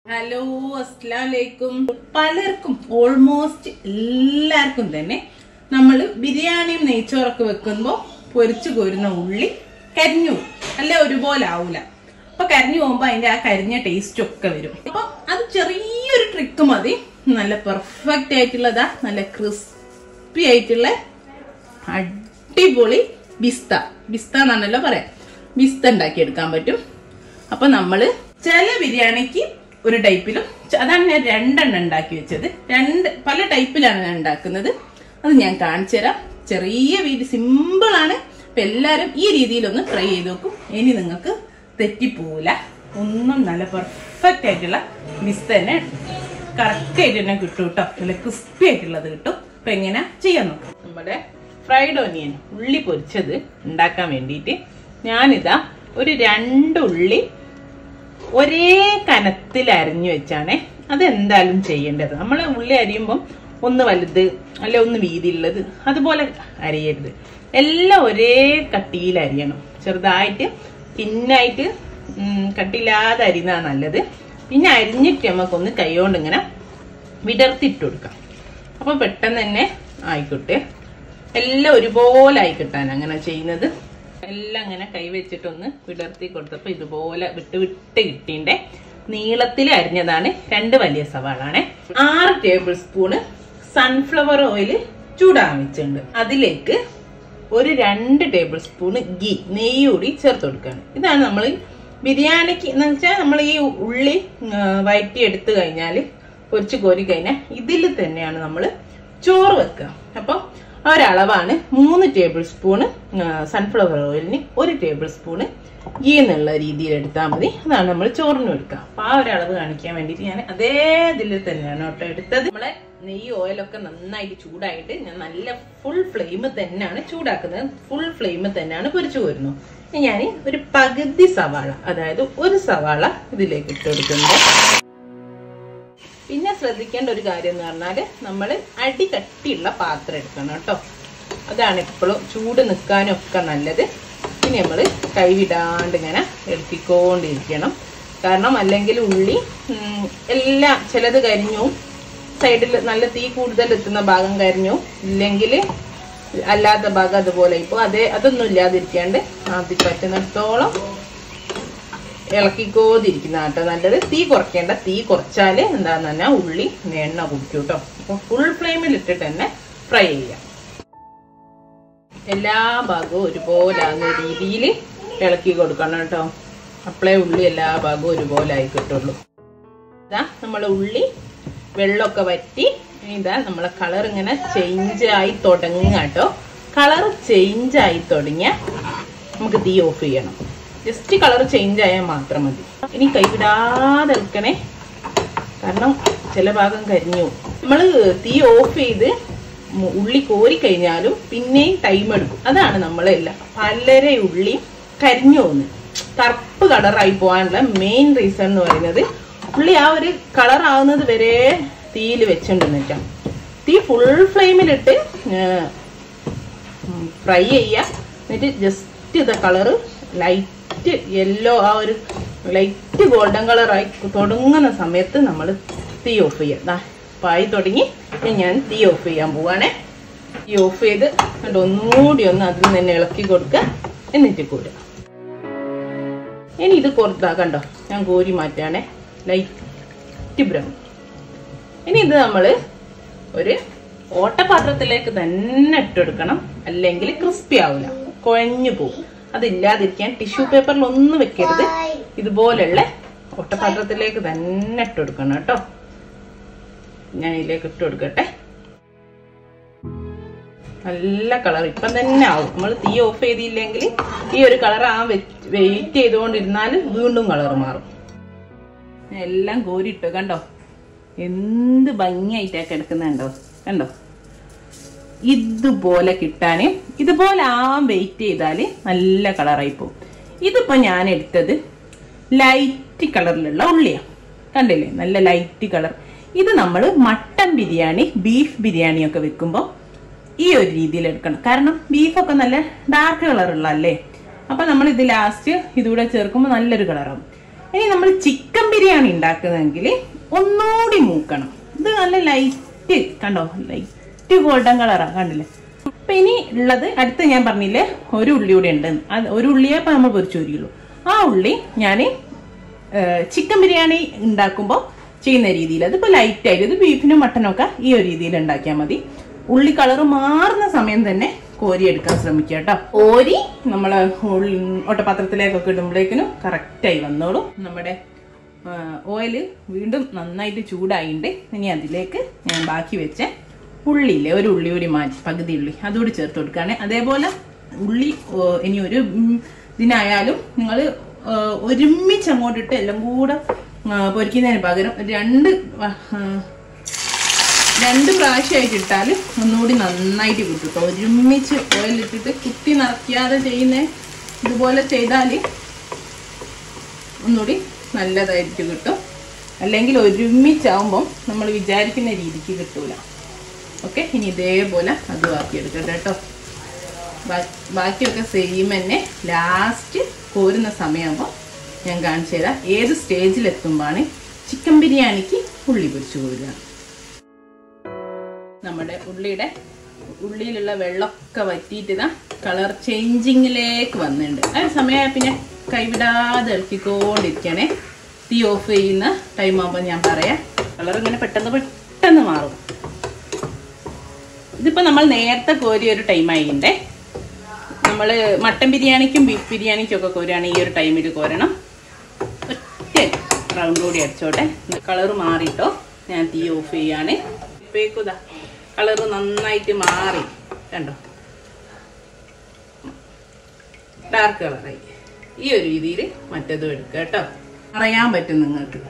Hello അസ്ലാമലൈക്കും പലർക്കും almost എല്ലാവർക്കും തന്നെ നമ്മൾ ബിരിയാണിയും നെയ്ച്ചോറൊക്കെ വെക്കുമ്പോൾ പൊരിച്ചു കോരുന്ന ഉള്ളി കരിഞ്ഞു പോകും. അല്ലെ ഒരുപോലെ ആവൂല അപ്പൊ കരിഞ്ഞു പോകുമ്പോ അതിന്റെ ആ കരിഞ്ഞ ടേസ്റ്റ് ഒക്കെ വരും അപ്പൊ അത് ചെറിയൊരു ട്രിക്ക് മതി നല്ല പെർഫെക്റ്റ് ആയിട്ടുള്ളതാ നല്ല ക്രിസ്പി ആയിട്ടുള്ള അടിപൊളി ബിസ്ത ബിസ്ത എന്നാണല്ലോ പറയാം ബിസ്ത ഉണ്ടാക്കിയെടുക്കാൻ പറ്റും അപ്പൊ നമ്മള് ചില ബിരിയാണിക്ക് ഒരു ടൈപ്പിലും ച- അതാണ് ഞാൻ രണ്ടെണ്ണം ഉണ്ടാക്കി വെച്ചത് രണ്ട് പല ടൈപ്പിലാണ് ഞാൻ ഉണ്ടാക്കുന്നത് അത് ഞാൻ കാണിച്ചു തരാം ചെറിയ വീട് സിമ്പിൾ ആണ് അപ്പൊ എല്ലാരും ഈ രീതിയിലൊന്ന് ട്രൈ ചെയ്ത് നോക്കും ഇനി നിങ്ങൾക്ക് തെറ്റിപ്പോവില്ല ഒന്നും നല്ല പെർഫെക്റ്റ് ആയിട്ടുള്ള ബിസ്ത തന്നെ കറക്റ്റ് ആയിട്ട് തന്നെ കിട്ടും കേട്ടോ നല്ല ക്രിസ്പി ആയിട്ടുള്ളത് കിട്ടും അപ്പൊ എങ്ങനെ ചെയ്യാൻ നോക്കാം നമ്മുടെ ഫ്രൈഡ് ഓനിയൻ ഉള്ളി പൊരിച്ചത് ഉണ്ടാക്കാൻ വേണ്ടിയിട്ട് ഞാനിതാ ഒരു രണ്ട് ഉള്ളി ഒരേ കനത്തിൽ അരിഞ്ഞു വെച്ചാണ് അതെന്തായാലും ചെയ്യേണ്ടത് നമ്മൾ ഉള്ളി അരിയുമ്പം ഒന്ന് വലുത് അല്ലെ ഒന്ന് വീതിയുള്ളത് അതുപോലെ അരിയരുത് എല്ലാം ഒരേ കട്ടിയിൽ അരിയണം ചെറുതായിട്ട് പിന്നായിട്ട് ഉം, കട്ടിയില്ലാതെ അരിയുന്നതാണ് നല്ലത് പിന്നെ അരിഞ്ഞിട്ട് നമുക്കൊന്ന് കൈകൊണ്ട് ഇങ്ങനെ വിടർത്തിട്ട് കൊടുക്കാം അപ്പൊ പെട്ടെന്ന് തന്നെ ആയിക്കോട്ടെ എല്ലാം ഒരുപോലെ ആയി കിട്ടാൻ അങ്ങനെ ചെയ്യുന്നത് എല്ലാം അങ്ങനെ കൈവച്ചിട്ടൊന്ന് വിടർത്തി കൊടുത്തപ്പോ ഇതുപോലെ വിട്ട് വിട്ട് കിട്ടിന്റെ നീളത്തിൽ അരിഞ്ഞതാണ് രണ്ട് വലിയ സവാളാണ് ആറ് ടേബിൾ സ്പൂണ് സൺഫ്ലവർ ഓയിൽ ചൂടാൻ വെച്ചിട്ടുണ്ട് അതിലേക്ക് ഒരു രണ്ട് ടേബിൾ സ്പൂണ് ഗീ നെയ്യ് കൂടി ചേർത്ത് കൊടുക്കുകയാണ് ഇതാണ് നമ്മൾ ബിരിയാണിക്ക് എന്ന് വെച്ചാൽ നമ്മൾ ഈ ഉള്ളി ആ, വഴറ്റി എടുത്തു കഴിഞ്ഞാൽ പൊരിച്ച് കോരി കഴിഞ്ഞാൽ ഇതിൽ തന്നെയാണ് നമ്മൾ ചോറ് വെക്കുക അപ്പം ആ ഒരളവാണ് മൂന്ന് ടേബിൾ സ്പൂണ് സൺഫ്ലവർ ഓയിലിന് ഒരു ടേബിൾ സ്പൂണ് ഗീ എന്നുള്ള രീതിയിൽ എടുത്താൽ മതി അതാണ് നമ്മൾ ചോറിന് എടുക്കുക അപ്പൊ ആ ഒരളവ് കാണിക്കാൻ വേണ്ടിയിട്ട് ഞാൻ അതേ ഇതിൽ തന്നെയാണ് കേട്ടോ എടുത്തത് നമ്മളെ നെയ്യ് ഓയിലൊക്കെ നന്നായിട്ട് ചൂടായിട്ട് ഞാൻ നല്ല ഫുൾ ഫ്ലെയിം തന്നെയാണ് ചൂടാക്കുന്നത് ഫുൾ ഫ്ലെയിം തന്നെയാണ് പൊരിച്ചു പോരുന്നു ഇനി ഞാൻ ഒരു പകുതി സവാള അതായത് ഒരു സവാള ഇതിലേക്ക് ഇട്ട് കൊടുക്കുന്നത് പിന്നെ ശ്രദ്ധിക്കേണ്ട ഒരു കാര്യം എന്ന് പറഞ്ഞാല് നമ്മൾ അടി കട്ടിയുള്ള പാത്രം എടുക്കണം കേട്ടോ അതാണ് എപ്പോഴും ചൂട് നിൽക്കാനും ഒക്കെ നല്ലത് ഇനി നമ്മൾ കൈവിടാണ്ട് ഇങ്ങനെ ഇളക്കിക്കൊണ്ടിരിക്കണം കാരണം അല്ലെങ്കിൽ ഉള്ളി ഉം, എല്ലാം ചിലത് കരിഞ്ഞു സൈഡിൽ നല്ല തീ കൂടുതൽ എത്തുന്ന ഭാഗം കരിഞ്ഞു ഇല്ലെങ്കിൽ അല്ലാത്ത ഭാഗം അതുപോലെ ഇപ്പോൾ അതേ അതൊന്നും ഇല്ലാതിരിക്കാണ്ട് ആദ്യം പറ്റുന്നിടത്തോളം ഇളക്കിക്കോതിരിക്കുന്ന കേട്ടോ നല്ലത് തീ കുറയ്ക്കേണ്ട തീ കുറച്ചാല് എന്താന്ന് പറഞ്ഞാൽ ഉള്ളി എണ്ണ കുടിക്കും കേട്ടോ അപ്പൊ ഫുൾ ഫ്ലെയിമിൽ ഇട്ടിട്ട് തന്നെ ഫ്രൈ ചെയ്യാം എല്ലാ ഭാഗവും ഒരുപോലെ ആകുന്ന രീതിയിൽ ഇളക്കി കൊടുക്കണം കേട്ടോ അപ്പളേ ഉള്ളി എല്ലാ ഭാഗവും ഒരുപോലെ ആയി കിട്ടുള്ളൂ ഇതാ നമ്മളെ ഉള്ളി വെള്ളമൊക്കെ വറ്റി ഇനി ഇതാ നമ്മളെ കളർ ഇങ്ങനെ ചേഞ്ച് ആയി തുടങ്ങുക കേട്ടോ കളർ ചേഞ്ച് ആയി തുടങ്ങിയ നമുക്ക് തീ ഓഫ് ചെയ്യണം ജസ്റ്റ് കളർ ചേഞ്ച് ആയാൽ മാത്രം മതി ഇനി കൈവിടാതെ നിൽക്കണേ കാരണം ചില ഭാഗം കരിഞ്ഞു നമ്മൾ തീ ഓഫ് ചെയ്ത് മു- ഉള്ളി കോരി കഴിഞ്ഞാലും പിന്നെയും ടൈം എടുക്കും അതാണ് നമ്മളെല്ലാം പലരെ ഉള്ളി കരിഞ്ഞു പോകുന്നത് കറുപ്പ് കളറായി പോകാനുള്ള മെയിൻ റീസൺ എന്ന് പറയുന്നത് ഉള്ളി ആ ഒരു കളർ ആവുന്നത് വരെ തീയിൽ വെച്ചിട്ടുണ്ടെന്നിട്ടാ തീ ഫുൾ ഫ്ലെയിമിലിട്ട് ഫ്രൈ ചെയ്യുക എന്നിട്ട് ജസ്റ്റ് ഇത് കളറ് ലൈറ്റ് യെല്ലോ ആ ഒരു ലൈറ്റ് ഗോൾഡൻ കളറായി തുടങ്ങുന്ന സമയത്ത് നമ്മൾ തീ ഓഫ് ചെയ്യുക ദാ പായി തുടങ്ങി ഇനി ഞാൻ തീ ഓഫ് ചെയ്യാൻ പോവാണേ തീ ഓഫ് ചെയ്ത് എന്നിട്ട് ഒന്നുകൂടി ഒന്ന് അതിൽ നിന്ന് തന്നെ ഇളക്കി കൊടുക്കുക എന്നിട്ട് കൂടുക ഇനി ഇത് കൊടുത്താ കണ്ടോ ഞാൻ കോരി മാറ്റാണേ ലൈറ്റ് ബ്രൗൺ ഇനി ഇത് നമ്മൾ ഒരു ഓട്ടപാത്രത്തിലേക്ക് തന്നെ ഇട്ടെടുക്കണം അല്ലെങ്കിൽ ക്രിസ്പി ആവില്ല കുഴഞ്ഞു പോകും അതില്ലാതിരിക്കാൻ ടിഷ്യൂ പേപ്പറിൽ ഒന്നും വെക്കരുത് ഇതുപോലുള്ള ഓട്ടപാത്രത്തിലേക്ക് തന്നെ ഇട്ടെടുക്കണം കേട്ടോ ഞാൻ ഇതിലേക്ക് ഇട്ട് കൊടുക്കട്ടെ നല്ല കളർ ഇപ്പം തന്നെ ആവും നമ്മൾ തീ ഓഫ് ചെയ്തില്ലെങ്കിൽ ഈ ഒരു കളർ ആ വെയിറ്റ് ചെയ്തുകൊണ്ടിരുന്നാൽ വീണ്ടും കളർ മാറും ഞാൻ എല്ലാം കോരിട്ടു കണ്ടോ എന്ത് ഭംഗിയായിട്ടാ കിടക്കുന്നുണ്ടോ കണ്ടോ ഇതുപോലെ കിട്ടാന് ഇതുപോലെ ആ വെയിറ്റ് ചെയ്താൽ നല്ല കളറായി പോകും ഇതിപ്പോ ഞാൻ എടുത്തത് ലൈറ്റ് കളറിലുള്ള ഉള്ളിയാണ് കണ്ടില്ലേ നല്ല ലൈറ്റ് കളർ ഇത് നമ്മൾ മട്ടൻ ബിരിയാണി ബീഫ് ബിരിയാണി ഒക്കെ വെക്കുമ്പോൾ ഈ ഒരു രീതിയിൽ എടുക്കണം കാരണം ബീഫൊക്കെ നല്ല ഡാർക്ക് കളറുള്ള അല്ലേ അപ്പൊ നമ്മൾ ഇത് ലാസ്റ്റ് ഇതുകൂടെ ചേർക്കുമ്പോൾ നല്ലൊരു കളറാവും ഇനി നമ്മൾ ചിക്കൻ ബിരിയാണി ഉണ്ടാക്കുന്നതെങ്കിൽ ഒന്നുകൂടി മൂക്കണം ഇത് നല്ല ലൈറ്റ് കണ്ടോ ലൈറ്റ് ഗോൾഡൻ കളറാണ് കണ്ടില്ലേ അപ്പൊ ഇനി ഉള്ളത് അടുത്ത് ഞാൻ പറഞ്ഞില്ലേ ഒരു ഉള്ളി കൂടെ ഉണ്ട് അത് ഒരു ഉള്ളിയെ ഇപ്പൊ നമ്മൾ പൊരിച്ചു വരികയുള്ളൂ ആ ഉള്ളി ഞാൻ ചിക്കൻ ബിരിയാണി ഉണ്ടാക്കുമ്പോൾ ചെയ്യുന്ന രീതിയിൽ അതിപ്പോൾ ലൈറ്റ് ആയിട്ട് ഇത് ബീഫിനും മട്ടനും ഒക്കെ ഈ ഒരു രീതിയിൽ ഉണ്ടാക്കിയാൽ മതി ഉള്ളി കളർ മാറുന്ന സമയം തന്നെ കോരി എടുക്കാൻ ശ്രമിക്കുക കേട്ടോ കോരി നമ്മൾ ഒട്ടപാത്രത്തിലേക്കൊക്കെ ഇടുമ്പോഴേക്കിനും കറക്റ്റായി വന്നോളും നമ്മുടെ ഓയില് വീണ്ടും നന്നായിട്ട് ചൂടായിണ്ട് ഇനി അതിലേക്ക് ഞാൻ ബാക്കി വെച്ച ഉള്ളിയില്ലേ ഒരു ഉള്ളി കൂടി മാറ്റി പകുതി ഉള്ളി അതുകൂടി ചേർത്ത് കൊടുക്കുകയാണ് അതേപോലെ ഉള്ളി ഓ, ഇനി ഒരു ഉം, ഇതിനായാലും നിങ്ങൾ ഒരുമിച്ച് അങ്ങോട്ടിട്ട് എല്ലാം കൂടെ ആ, പൊരിക്കുന്നതിന് പകരം രണ്ട് വ- ആ, രണ്ട് പ്രാവശ്യമായിട്ട് ഇട്ടാൽ ഒന്നുകൂടി നന്നായിട്ട് കിട്ടും കേട്ടോ ഒരുമിച്ച് ഓയിലിട്ടിട്ട് കുത്തി നിറയ്ക്കാതെ ചെയ്യുന്ന ഇതുപോലെ ചെയ്താൽ ഒന്നുകൂടി നല്ലതായിട്ട് കിട്ടും അല്ലെങ്കിൽ ഒരുമിച്ചാവുമ്പം നമ്മൾ വിചാരിക്കുന്ന രീതിക്ക് കിട്ടൂല ഓക്കെ ഇനി ഇതേപോലെ അത് ബാക്കിയെടുക്കട്ടെ കേട്ടോ ബാ- ബാക്കിയൊക്കെ സെയിം തന്നെ ലാസ്റ്റ് കോരുന്ന സമയമാകുമ്പോൾ ഞാൻ കാണിച്ചു തരാം ഏത് സ്റ്റേജിലെത്തുമ്പോഴാണ് ചിക്കൻ ബിരിയാണിക്ക് ഉള്ളി പൊരിച്ചു കോരുക നമ്മുടെ ഉള്ളിയുടെ ഉള്ളിയിലുള്ള വെള്ളമൊക്കെ വറ്റിയിട്ട് ഇതാ കളർ ചേഞ്ചിങ്ങിലേക്ക് വന്നിട്ടുണ്ട് ആ സമയമായ പിന്നെ കൈവിടാതെ ഇളക്കിക്കൊണ്ടിരിക്കണേ തീ ഓഫ് ചെയ്യുന്ന ടൈം ആകുമ്പോൾ ഞാൻ പറയാം കളർ ഇങ്ങനെ പെട്ടെന്ന് പെട്ടെന്ന് മാറും ഇതിപ്പോൾ നമ്മൾ നേരത്തെ കോരിയ ഒരു ടൈം ആയിണ്ടേ നമ്മൾ മട്ടൻ ബിരിയാണിക്കും ബീഫ് ബിരിയാണിക്കും ഒക്കെ കോരുകയാണ് ഈ ഒരു ടൈമിൽ കോരണം ഒറ്റ റൗണ്ട് കൂടി അടിച്ചോട്ടെ കളർ മാറിട്ടോ ഞാൻ തീ ഓഫ് ചെയ്യാണ് ഇപ്പേക്കുതാ കളർ നന്നായിട്ട് മാറി കണ്ടോ ഡാർക്ക് കളറായി ഈ ഒരു രീതിയിൽ മറ്റേതും എടുക്കുക കേട്ടോ അറിയാൻ പറ്റും നിങ്ങൾക്ക്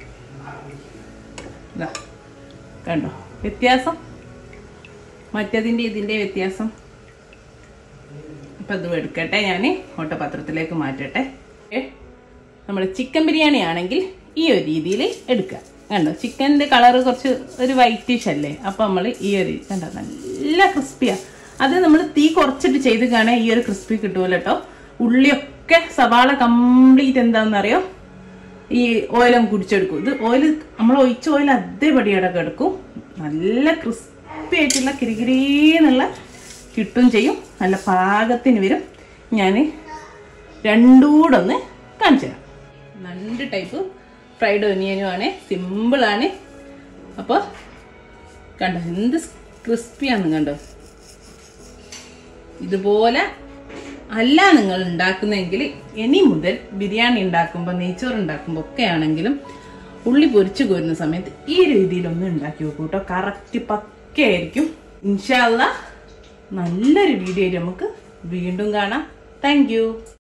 ഇതാ കണ്ടോ വ്യത്യാസം മറ്റതിൻ്റെ ഇതിൻ്റെ വ്യത്യാസം അപ്പം ഇതും എടുക്കട്ടെ ഞാൻ ഓട്ടപാത്രത്തിലേക്ക് മാറ്റട്ടെ നമ്മൾ ചിക്കൻ ബിരിയാണി ആണെങ്കിൽ ഈ ഒരു രീതിയിൽ എടുക്കുക കണ്ടോ ചിക്കൻ്റെ കളർ കുറച്ച് ഒരു വൈറ്റിഷ് അല്ലേ അപ്പം നമ്മൾ ഈ ഒരു കണ്ടോ നല്ല ക്രിസ്പിയാണ് അത് നമ്മൾ തീ കുറച്ചിട്ട് ചെയ്ത് കാണാൻ ഈ ഒരു ക്രിസ്പി കിട്ടുമല്ലോ കേട്ടോ ഉള്ളിയൊക്കെ സവാള കംപ്ലീറ്റ് എന്താണെന്നറിയോ ഈ ഓയിലും കുടിച്ചെടുക്കും ഇത് ഓയിൽ നമ്മൾ ഒഴിച്ച ഓയിൽ അതേപടി ഇടക്ക് എടുക്കും നല്ല ക്രിസ്പി ആയിട്ടുള്ള കിരികിരീന്നുള്ള കിട്ടും ചെയ്യും നല്ല പാകത്തിന് വരും ഞാൻ രണ്ടൂടെ ഒന്ന് കാണിച്ചു തരാം രണ്ട് ടൈപ്പ് ഫ്രൈഡ് ഒനിയനും ആണ് സിമ്പിളാണ് അപ്പോൾ കണ്ടോ എന്ത് ക്രിസ്പിയാന്ന് കണ്ടോ ഇതുപോലെ അല്ല നിങ്ങൾ ഉണ്ടാക്കുന്നതെങ്കിൽ ഇനി മുതൽ ബിരിയാണി ഉണ്ടാക്കുമ്പോൾ നെയ്ച്ചോറ് ഉണ്ടാക്കുമ്പോൾ ഒക്കെ ആണെങ്കിലും ഉള്ളി പൊരിച്ചു കോരുന്ന സമയത്ത് ഈ രീതിയിലൊന്ന് ഉണ്ടാക്കി വെക്കും കേട്ടോ കറക്റ്റ് പക്കയായിരിക്കും ഇൻഷാല്ല നല്ലൊരു വീഡിയോ നമുക്ക് വീണ്ടും കാണാം താങ്ക്